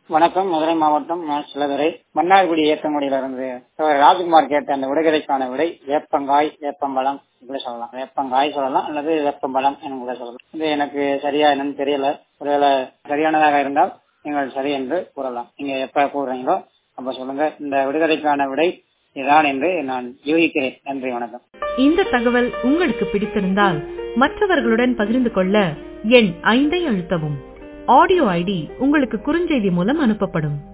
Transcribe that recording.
வணக்கம் மதுரை மாவட்டம் நான் சிலதுரை மன்னார்குடி இயக்கங்குடியிலிருந்து இருந்து ராஜ்குமார் கேட்ட அந்த விடுகதைக்கான விடை வேப்பங்காய் வேப்பம்பழம் இப்படி சொல்லலாம் வேப்பங்காய் சொல்லலாம் அல்லது வேப்பம்பழம் என கூட சொல்லலாம் இது எனக்கு சரியா என்னன்னு தெரியல ஒருவேளை சரியானதாக இருந்தால் நீங்கள் சரி என்று கூறலாம் நீங்க எப்ப கூறுறீங்களோ அப்ப சொல்லுங்க இந்த விடுகதைக்கான விடை இதுதான் என்று நான் யூகிக்கிறேன் நன்றி வணக்கம் இந்த தகவல் உங்களுக்கு பிடித்திருந்தால் மற்றவர்களுடன் பகிர்ந்து கொள்ள எண் ஐந்தை அழுத்தவும் ஆடியோ ஐடி உங்களுக்கு குறுஞ்செய்தி மூலம் அனுப்பப்படும்